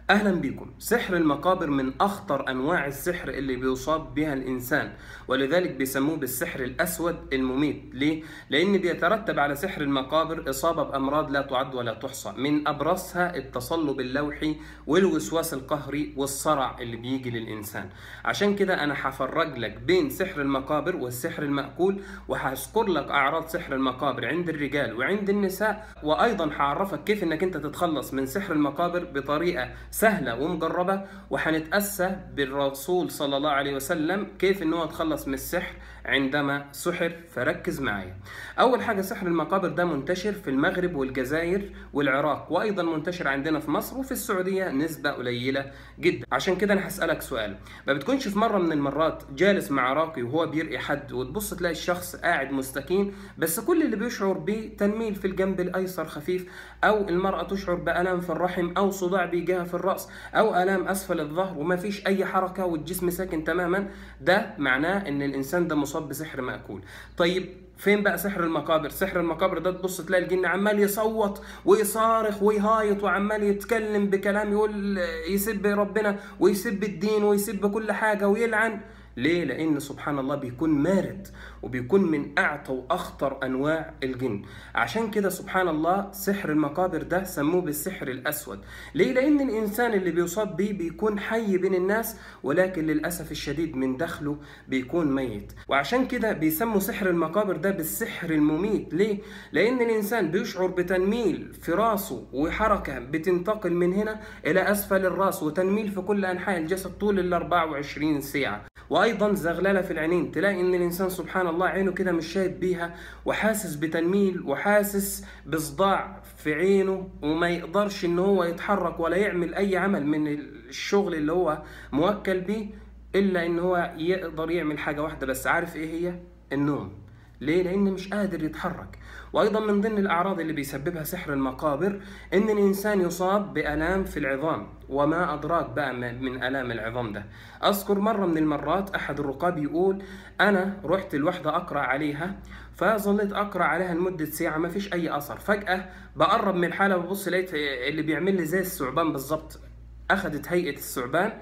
اهلا بكم سحر المقابر من اخطر انواع السحر اللي بيصاب بها الانسان ولذلك بيسموه بالسحر الاسود المميت ليه لان بيترتب على سحر المقابر اصابه بامراض لا تعد ولا تحصى من ابرزها التصلب اللوحي والوسواس القهري والصرع اللي بيجي للانسان عشان كده انا هفرج لك بين سحر المقابر والسحر المأكول وهذكر لك اعراض سحر المقابر عند الرجال وعند النساء وايضا هعرفك كيف انك انت تتخلص من سحر المقابر بطريقه سهلة ومجربة وهنتأسى بالرسول صلى الله عليه وسلم كيف ان هو تخلص من السحر عندما سحر فركز معايا اول حاجة سحر المقابر ده منتشر في المغرب والجزائر والعراق وايضا منتشر عندنا في مصر وفي السعودية نسبة قليلة جدا عشان كده انا هسألك سؤال ما بتكونش في مرة من المرات جالس مع راقي وهو بيرقي حد وتبص تلاقي الشخص قاعد مستكين بس كل اللي بيشعر بتنميل في الجنب الايسر خفيف او المرأة تشعر بألم في الرحم او صداع بيجيها في الرأس او الام اسفل الظهر وما فيش اي حركه والجسم ساكن تماما ده معناه ان الانسان ده مصاب بسحر ماكول طيب فين بقى سحر المقابر سحر المقابر ده تبص تلاقي الجن عمال يصوت ويصارخ ويهايط وعمال يتكلم بكلام يقول يسب ربنا ويسب الدين ويسب كل حاجه ويلعن ليه؟ لأن سبحان الله بيكون مارد وبيكون من أعتى وأخطر أنواع الجن عشان كده سبحان الله سحر المقابر ده سموه بالسحر الأسود ليه؟ لأن الإنسان اللي بيصاب بيه بيكون حي بين الناس ولكن للأسف الشديد من داخله بيكون ميت وعشان كده بيسموا سحر المقابر ده بالسحر المميت ليه؟ لأن الإنسان بيشعر بتنميل في راسه وحركة بتنتقل من هنا إلى أسفل الراس وتنميل في كل أنحاء الجسد طول ال 24 ساعة وايضا زغلله في العينين تلاقي ان الانسان سبحان الله عينه كده مش شايف بيها وحاسس بتنميل وحاسس بصداع في عينه وما يقدرش ان هو يتحرك ولا يعمل اي عمل من الشغل اللي هو موكل بيه الا ان هو يقدر يعمل حاجه واحده بس عارف ايه هي النوم ليه؟ لأن مش قادر يتحرك وأيضا من ضمن الأعراض اللي بيسببها سحر المقابر إن الإنسان يصاب بآلام في العظام وما أدراك بقى من آلام العظام ده أذكر مرة من المرات أحد الرقاب يقول أنا رحت لوحدة أقرأ عليها فظليت أقرأ عليها لمدة ساعة ما فيش أي أثر فجأة بقرب من الحالة ببص لقيت اللي بيعمل لي زي الثعبان بالظبط أخذت هيئة الثعبان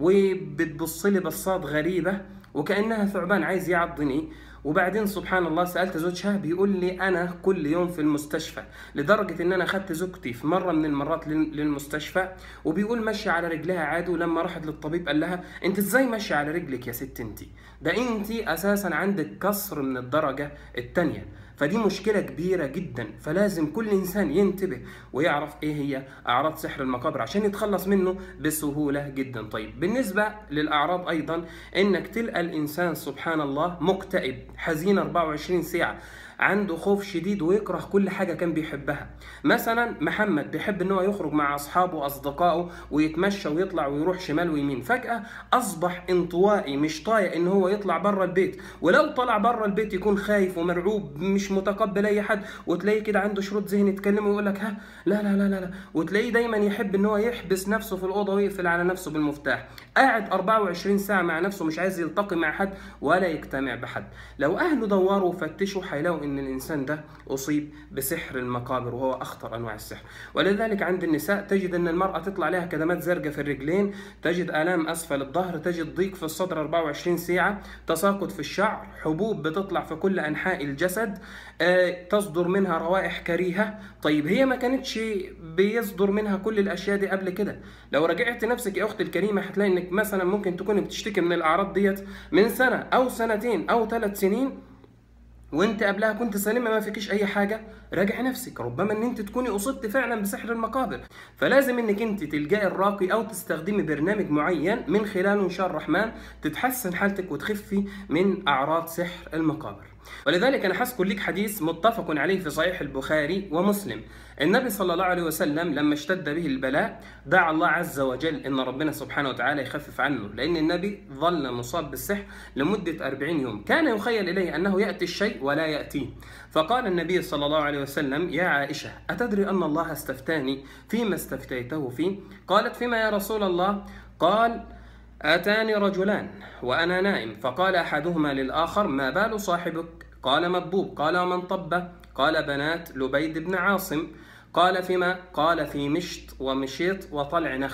وبتبص لي بصات غريبة وكأنها ثعبان عايز يعضني وبعدين سبحان الله سالت زوجها بيقول لي انا كل يوم في المستشفى لدرجه ان انا خدت زوجتي في مره من المرات للمستشفى وبيقول ماشيه على رجلها عادي ولما راحت للطبيب قال لها انت ازاي ماشيه على رجلك يا ست انت ده انت اساسا عندك كسر من الدرجه الثانيه فدي مشكلة كبيرة جدا فلازم كل إنسان ينتبه ويعرف إيه هي أعراض سحر المقابر عشان يتخلص منه بسهولة جدا طيب بالنسبة للأعراض أيضا إنك تلقى الإنسان سبحان الله مكتئب حزين 24 ساعة عنده خوف شديد ويكره كل حاجة كان بيحبها مثلا محمد بيحب ان هو يخرج مع اصحابه واصدقائه ويتمشى ويطلع ويروح شمال ويمين فجأة اصبح انطوائي مش طايق ان هو يطلع بره البيت ولو طلع بره البيت يكون خايف ومرعوب مش متقبل اي حد وتلاقيه كده عنده شروط ذهن يتكلم ويقول لك ها لا لا لا لا, لا. وتلاقيه دايما يحب ان هو يحبس نفسه في الاوضه ويقفل على نفسه بالمفتاح قاعد 24 ساعه مع نفسه مش عايز يلتقي مع حد ولا يجتمع بحد لو اهله دوروا وفتشوا هيلاقوا ان الانسان ده اصيب بسحر المقابر وهو اخطر انواع السحر ولذلك عند النساء تجد ان المراه تطلع لها كدمات زرقاء في الرجلين تجد الام اسفل الظهر تجد ضيق في الصدر 24 ساعه تساقط في الشعر حبوب بتطلع في كل انحاء الجسد آه، تصدر منها روائح كريهه طيب هي ما كانتش بيصدر منها كل الاشياء دي قبل كده لو رجعت نفسك يا اختي الكريمه هتلاقي انك مثلا ممكن تكوني بتشتكي من الاعراض ديت من سنه او سنتين او ثلاث سنين وانت قبلها كنت سليمه ما فيكيش اي حاجه راجع نفسك ربما ان انت تكوني اصبت فعلا بسحر المقابر فلازم انك انت تلجئي الراقي او تستخدمي برنامج معين من خلاله ان شاء الرحمن تتحسن حالتك وتخفي من اعراض سحر المقابر ولذلك انا حذكر لك حديث متفق عليه في صحيح البخاري ومسلم النبي صلى الله عليه وسلم لما اشتد به البلاء دعا الله عز وجل ان ربنا سبحانه وتعالى يخفف عنه لان النبي ظل مصاب بالسحر لمده 40 يوم كان يخيل اليه انه ياتي الشيء ولا ياتيه فقال النبي صلى الله عليه وسلم يا عائشه اتدري ان الله استفتاني فيما استفتيته فيه قالت فيما يا رسول الله قال أتاني رجلان وأنا نائم فقال أحدهما للآخر ما بال صاحبك قال مضبوب قال ومن طب قال بنات لبيد بن عاصم قال فيما قال في مشط ومشيط وطلع نخل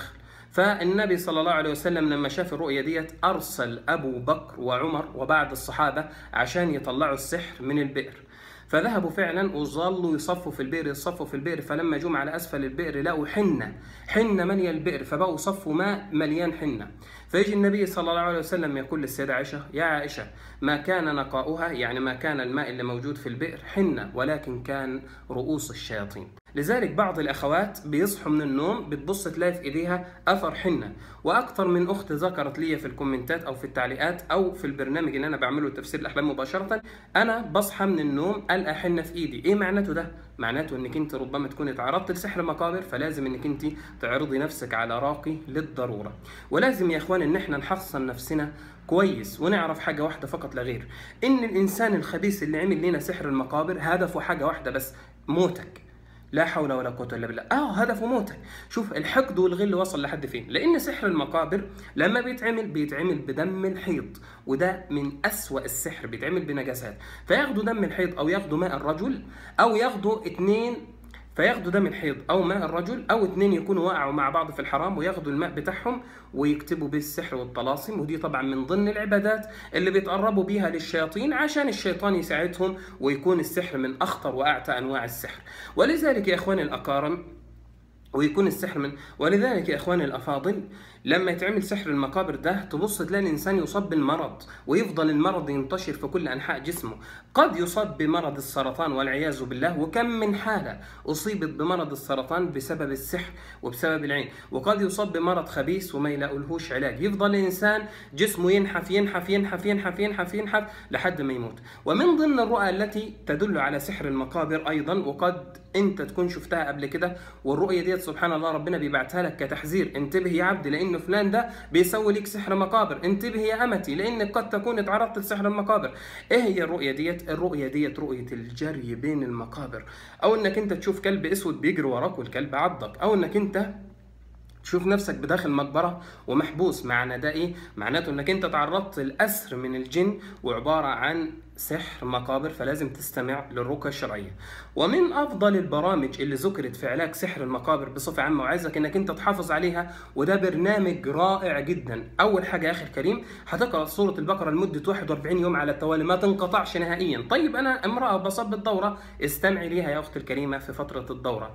فالنبي صلى الله عليه وسلم لما شاف الرؤية ديت أرسل أبو بكر وعمر وبعض الصحابة عشان يطلعوا السحر من البئر فذهبوا فعلا وظلوا يصفوا في البئر يصفوا في البئر فلما جم على اسفل البئر لقوا حنه حنه ماليه البئر فبقوا صفوا ماء مليان حنه فيجي النبي صلى الله عليه وسلم يقول للسيده عائشه يا عائشه ما كان نقاؤها يعني ما كان الماء اللي موجود في البئر حنه ولكن كان رؤوس الشياطين لذلك بعض الاخوات بيصحوا من النوم بتبص تلاقي في ايديها اثر حنه واكثر من اخت ذكرت لي في الكومنتات او في التعليقات او في البرنامج اللي انا بعمله تفسير الاحلام مباشره انا بصحى من النوم القى حنه في ايدي ايه معناته ده معناته انك انت ربما تكوني تعرضت لسحر مقابر فلازم انك انت تعرضي نفسك على راقي للضروره ولازم يا اخوان ان احنا نحصن نفسنا كويس ونعرف حاجه واحده فقط لا غير ان الانسان الخبيث اللي عمل لنا سحر المقابر هدفه حاجه واحده بس موتك لا حول ولا قوه الا بالله اه هدفه موتك شوف الحقد والغل وصل لحد فين لان سحر المقابر لما بيتعمل بيتعمل بدم الحيض وده من أسوأ السحر بيتعمل بنجاسات فياخدوا دم الحيض او ياخدوا ماء الرجل او ياخدوا اتنين فياخدوا دم الحيض او ماء الرجل او اتنين يكونوا وقعوا مع بعض في الحرام وياخدوا الماء بتاعهم ويكتبوا به السحر والطلاسم ودي طبعا من ضمن العبادات اللي بيتقربوا بيها للشياطين عشان الشيطان يساعدهم ويكون السحر من اخطر واعتى انواع السحر ولذلك يا اخواني الاكارم ويكون السحر من ولذلك يا اخواني الافاضل لما يتعمل سحر المقابر ده تبص تلاقي الانسان يصاب بالمرض ويفضل المرض ينتشر في كل انحاء جسمه قد يصاب بمرض السرطان والعياذ بالله وكم من حاله اصيبت بمرض السرطان بسبب السحر وبسبب العين وقد يصاب بمرض خبيث وما يلاقولهوش علاج يفضل الانسان جسمه ينحف ينحف ينحف ينحف ينحف ينحف لحد ما يموت ومن ضمن الرؤى التي تدل على سحر المقابر ايضا وقد انت تكون شفتها قبل كده والرؤيه ديت سبحان الله ربنا بيبعتها لك كتحذير انتبه يا عبد لان فلان ده بيسوي لك سحر مقابر انتبه يا امتي لانك قد تكون اتعرضت لسحر المقابر ايه هي الرؤيه ديت الرؤيه ديت رؤيه الجري بين المقابر او انك انت تشوف كلب اسود بيجري وراك والكلب عضك او انك انت تشوف نفسك بداخل مقبرة ومحبوس معنى ده ايه؟ معناته انك انت تعرضت للأسر من الجن وعبارة عن سحر مقابر فلازم تستمع للرقية الشرعية ومن أفضل البرامج اللي ذكرت في علاج سحر المقابر بصفة عامة وعايزك انك انت تحافظ عليها وده برنامج رائع جدا أول حاجة يا أخي الكريم هتقرأ سورة البقرة لمدة 41 يوم على التوالي ما تنقطعش نهائيا طيب أنا امرأة بصب الدورة استمعي ليها يا أختي الكريمة في فترة الدورة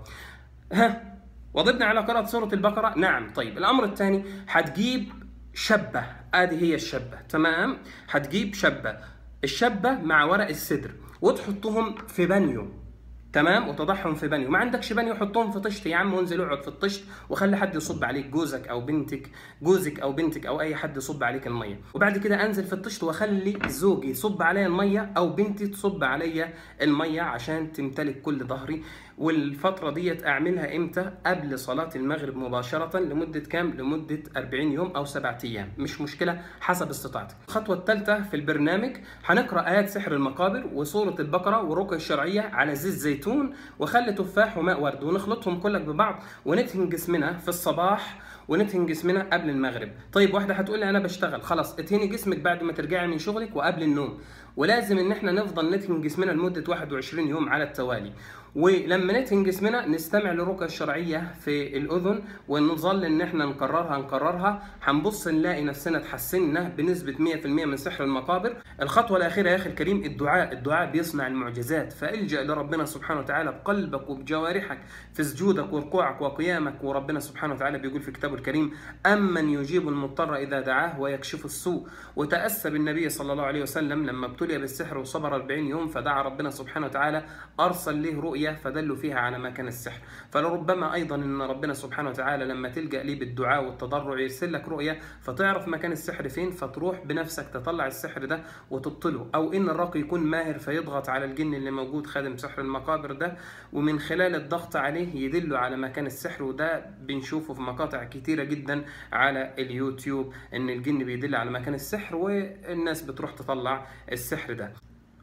ها وضبنا على قراءة سورة البقرة؟ نعم طيب الأمر الثاني هتجيب شبة ادي هي الشبة تمام هتجيب شبة الشبة مع ورق السدر وتحطهم في بانيو تمام وتضعهم في بانيو ما عندكش بانيو حطهم في طشت يا عم وانزل اقعد في الطشت وخلي حد يصب عليك جوزك او بنتك جوزك او بنتك او اي حد يصب عليك الميه وبعد كده انزل في الطشت واخلي زوجي يصب عليا الميه او بنتي تصب عليا الميه عشان تمتلك كل ظهري والفتره ديت اعملها امتى قبل صلاه المغرب مباشره لمده كام لمده 40 يوم او 7 ايام مش مشكله حسب استطاعتك الخطوه الثالثه في البرنامج هنقرا ايات سحر المقابر وسوره البقره والرقيه الشرعيه على زيت زيتون وخل تفاح وماء ورد ونخلطهم كلك ببعض وندهن جسمنا في الصباح وندهن جسمنا قبل المغرب طيب واحده هتقول لي انا بشتغل خلاص ادهني جسمك بعد ما ترجعي من شغلك وقبل النوم ولازم ان احنا نفضل ندهن جسمنا لمده 21 يوم على التوالي ولما ندهن جسمنا نستمع للرقية الشرعية في الأذن ونظل إن إحنا نكررها نكررها هنبص نلاقي نفسنا اتحسنا بنسبة 100% من سحر المقابر. الخطوة الأخيرة يا أخي الكريم الدعاء، الدعاء بيصنع المعجزات فالجأ لربنا سبحانه وتعالى بقلبك وبجوارحك في سجودك وركوعك وقيامك وربنا سبحانه وتعالى بيقول في كتابه الكريم: أمن يجيب المضطر إذا دعاه ويكشف السوء وتأسى بالنبي صلى الله عليه وسلم لما ابتلي بالسحر وصبر 40 يوم فدعا ربنا سبحانه وتعالى أرسل له رؤيا فدلوا فيها على مكان السحر فلربما ايضا ان ربنا سبحانه وتعالى لما تلجا ليه بالدعاء والتضرع يرسل لك رؤيه فتعرف مكان السحر فين فتروح بنفسك تطلع السحر ده وتبطله او ان الراقي يكون ماهر فيضغط على الجن اللي موجود خادم سحر المقابر ده ومن خلال الضغط عليه يدله على مكان السحر وده بنشوفه في مقاطع كتيره جدا على اليوتيوب ان الجن بيدل على مكان السحر والناس بتروح تطلع السحر ده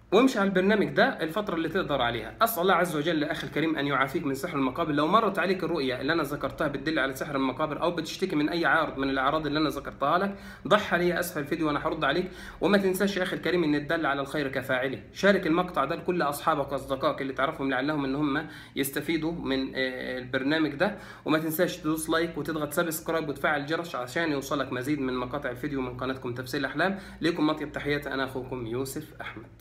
وامشي على البرنامج ده الفترة اللي تقدر عليها، أسأل الله عز وجل أخي الكريم أن يعافيك من سحر المقابر، لو مرت عليك الرؤية اللي أنا ذكرتها بتدل على سحر المقابر أو بتشتكي من أي عارض من الأعراض اللي أنا ذكرتها لك، ضحى لي أسفل الفيديو وأنا هرد عليك، وما تنساش يا أخي الكريم أن الدل على الخير كفاعله، شارك المقطع ده لكل أصحابك وأصدقائك اللي تعرفهم لعلهم أن هم يستفيدوا من آه، البرنامج ده، وما تنساش تدوس لايك وتضغط سبسكرايب وتفعل الجرس عشان يوصلك مزيد من مقاطع الفيديو من قناتكم تفسير الأحلام، ليكم مطيب تحياتي أنا أخوكم يوسف أحمد.